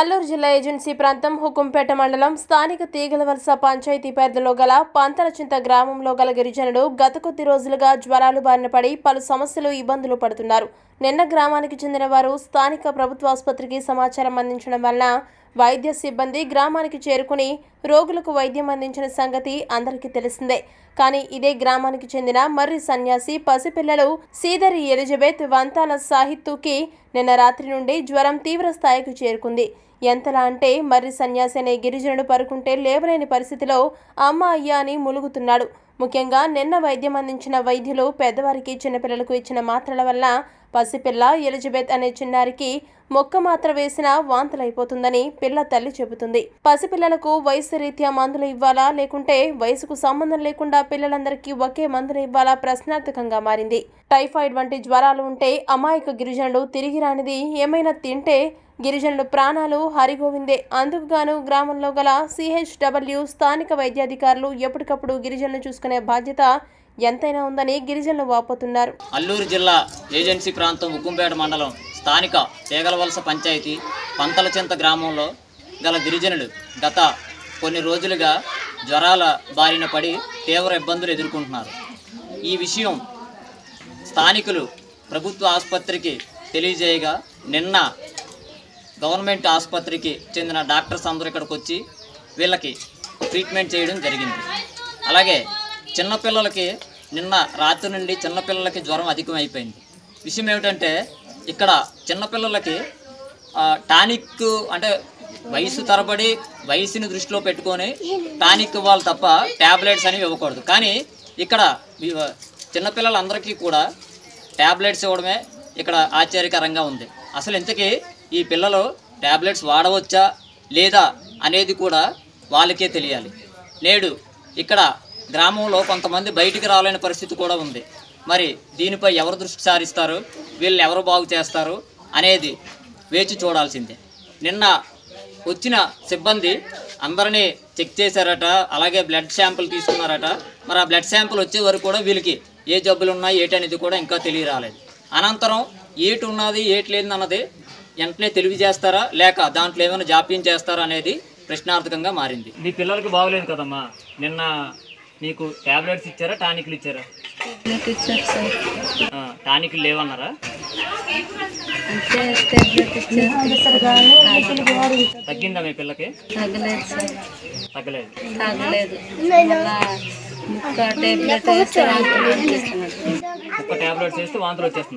అల్లూరు జిల్లా ఏజెన్సీ ప్రాంతం హుకుంపేట మండలం స్థానిక తీగలవలస పంచాయతీ పరిధిలో గల పంతలచింత గ్రామంలో గల గిరిజనులు గత కొద్ది రోజులుగా జ్వరాలు బారిన పడి పలు సమస్యలు ఇబ్బందులు పడుతున్నారు నిన్న గ్రామానికి చెందిన వారు స్థానిక ప్రభుత్వ ఆసుపత్రికి సమాచారం అందించడం వలన వైద్య సిబ్బంది గ్రామానికి చేరుకుని రోగులకు వైద్యం అందించిన సంగతి అందరికీ తెలిసిందే కానీ ఇదే గ్రామానికి చెందిన మర్రి సన్యాసి పసిపిల్లలు సీదరి ఎలిజబెత్ వంతాల సాహిత్తుకి నిన్న రాత్రి నుండి జ్వరం తీవ్ర స్థాయికి చేరుకుంది ఎంతలా అంటే మర్రి సన్యాసి అనే గిరిజనుడు పరుకుంటే లేవలేని పరిస్థితిలో అమ్మ అయ్యా అని ములుగుతున్నాడు ముఖ్యంగా నిన్న వైద్యం అందించిన వైద్యులు పెద్దవారికి చిన్నపిల్లలకు ఇచ్చిన మాత్రల వల్ల పసిపిల్ల ఎలిజబెత్ అనే చిన్నారికి మొక్క మాత్ర వేసినా వాంతులైపోతుందని పిల్ల తల్లి చెబుతుంది పసిపిల్లలకు వయసు రీత్యా మందులు ఇవ్వాలా లేకుంటే వయసుకు సంబంధం లేకుండా పిల్లలందరికీ ఒకే మందులు ఇవ్వాలా ప్రశ్నార్థకంగా మారింది టైఫాయిడ్ వంటి జ్వరాలు ఉంటే అమాయక గిరిజనులు తిరిగి రానిది ఏమైనా తింటే గిరిజనులు ప్రాణాలు హరిగోవిందే అందుకు గాను గ్రామంలో గల సిహెచ్డబ్ల్యూ స్థానిక వైద్యాధికారులు ఎప్పటికప్పుడు గిరిజనులు చూసుకునే బాధ్యత ఎంతైనా ఉందని గిరిజనులు వాపోతున్నారు అల్లూరు జిల్లా ఏజెన్సీ ప్రాంతం ఉక్కుంపేట మండలం స్థానిక తేగలవలస పంచాయతీ పంతలచింత గ్రామంలో గల గిరిజనులు గత కొన్ని రోజులుగా జ్వరాల బారిన పడి తీవ్ర ఇబ్బందులు ఎదుర్కొంటున్నారు ఈ విషయం స్థానికులు ప్రభుత్వ ఆసుపత్రికి తెలియజేయగా నిన్న గవర్నమెంట్ ఆసుపత్రికి చెందిన డాక్టర్స్ అందరూ ఇక్కడికి వచ్చి వీళ్ళకి ట్రీట్మెంట్ చేయడం జరిగింది అలాగే చిన్నపిల్లలకి నిన్న రాత్రి నుండి చిన్నపిల్లలకి జ్వరం అధికమైపోయింది విషయం ఏమిటంటే ఇక్కడ చిన్నపిల్లలకి ఆ, టానిక్ అంటే వయసు తరబడి వయసుని దృష్టిలో పెట్టుకొని టానిక్ ఇవ్వాలి తప్ప ట్యాబ్లెట్స్ అనేవి ఇవ్వకూడదు కానీ ఇక్కడ వి- చిన్నపిల్లలందరికీ కూడా ట్యాబ్లెట్స్ ఇవ్వడమే ఇక్కడ ఆశ్చర్యకరంగా ఉంది అసలు ఇంతకీ ఈ పిల్లలు ట్యాబ్లెట్స్ వాడవచ్చా లేదా అనేది కూడా వాళ్ళకే తెలియాలి నేడు ఇక్కడ గ్రామంలో కొంతమంది బయటికి రాలేని పరిస్థితి కూడా ఉంది మరి దీనిపై ఎవరు దృష్టి సారిస్తారు వీళ్ళు ఎవరు బాగు చేస్తారు అనేది వేచి చూడాల్సిందే నిన్న వచ్చిన సిబ్బంది అందరినీ చెక్ చేశారట అలాగే బ్లడ్ శాంపుల్ తీసుకున్నారట మరి ఆ బ్లడ్ శాంపుల్ వచ్చే వరకు కూడా వీళ్ళకి ఏ జబ్బులు ఉన్నాయి ఏటి అనేది కూడా ఇంకా తెలియరాలేదు అనంతరం ఏటి ఉన్నది ఏటి లేదు అన్నది వెంటనే తెలియజేస్తారా లేక దాంట్లో ఏమైనా జాప్యం చేస్తారా అనేది ప్రశ్నార్థకంగా మారింది మీ పిల్లలకి బాగలేదు కదమ్మా నిన్న నీకు టాబ్లెట్స్ ఇచ్చారా టానిక్లు ఇచ్చారా టాబ్లెట్ ఇచ్చారు సార్ ఆ, టానిక్లు లేవన్నారా అంటే టాబ్లెట్ ఇచ్చారు తగ్గిందా మీ పిల్లకి తగ్గలేదు సార్ తగ్గలేదు తగ్గలేదు మళ్ళా ముక్క టాబ్లెట్ వేస్తే చేస్తున్నాడు ఒక్క టాబ్లెట్స్ వేస్తే వాంతులు వచ్చేస్తుంది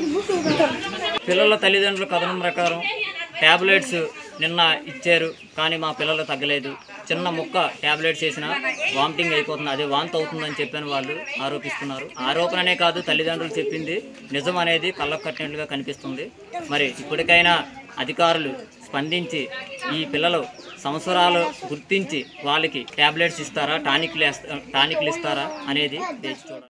పిల్లల తల్లిదండ్రుల కథనం ప్రకారం టాబ్లెట్స్ నిన్న ఇచ్చారు కానీ మా పిల్లలు తగ్గలేదు చిన్న ముక్క టాబ్లెట్స్ వేసినా వామిటింగ్ అయిపోతుంది అదే వాంతి అవుతుందని చెప్పని వాళ్ళు ఆరోపిస్తున్నారు ఆరోపణనే కాదు తల్లిదండ్రులు చెప్పింది నిజం అనేది కళ్ళకు కట్టినట్లుగా కనిపిస్తుంది మరి ఇప్పటికైనా అధికారులు స్పందించి ఈ పిల్లలు సంవత్సరాలు గుర్తించి వాళ్ళకి టాబ్లెట్స్ ఇస్తారా టానిక్లు వేస్తా టానిక్లు ఇస్తారా అనేది వేచి చూడాలి